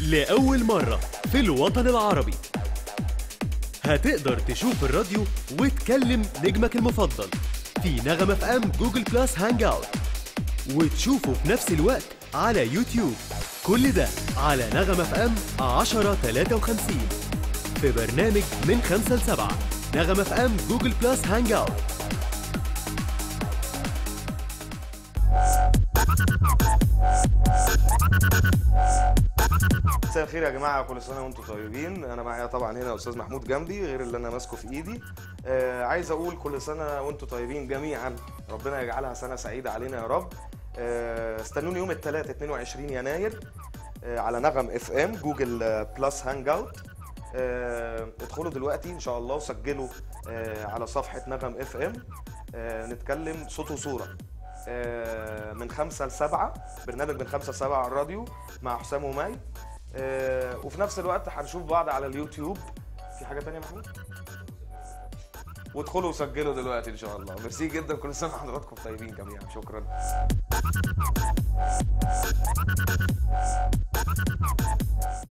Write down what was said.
لأول مرة في الوطن العربي هتقدر تشوف الراديو وتكلم نجمك المفضل في نغمة في ام جوجل بلس هانج اوت وتشوفه في نفس الوقت على يوتيوب كل ده على نغمة في ام 1053 في برنامج من 5 ل 7 نغمة في ام جوجل بلس هانج اوت مساء الخير يا جماعه كل سنه وانتم طيبين انا معايا طبعا هنا استاذ محمود جنبي غير اللي انا ماسكه في ايدي آه عايز اقول كل سنه وانتم طيبين جميعا ربنا يجعلها سنه سعيده علينا يا رب آه استنوني يوم الثلاث 22 يناير آه على نغم اف ام جوجل آه، بلس هانج اوت آه ادخلوا دلوقتي ان شاء الله وسجلوا آه على صفحه نغم اف ام آه نتكلم صوت وصوره آه، من خمسة لسبعة برنامج من خمسة لسبعة على الراديو مع حسام وماي آه، وفي نفس الوقت هنشوف بعض على اليوتيوب في حاجة تانية يا محمود؟ وادخلوا وسجلوا دلوقتي ان شاء الله ميرسي جدا كل سنة وحضراتكم طيبين جميعا شكرا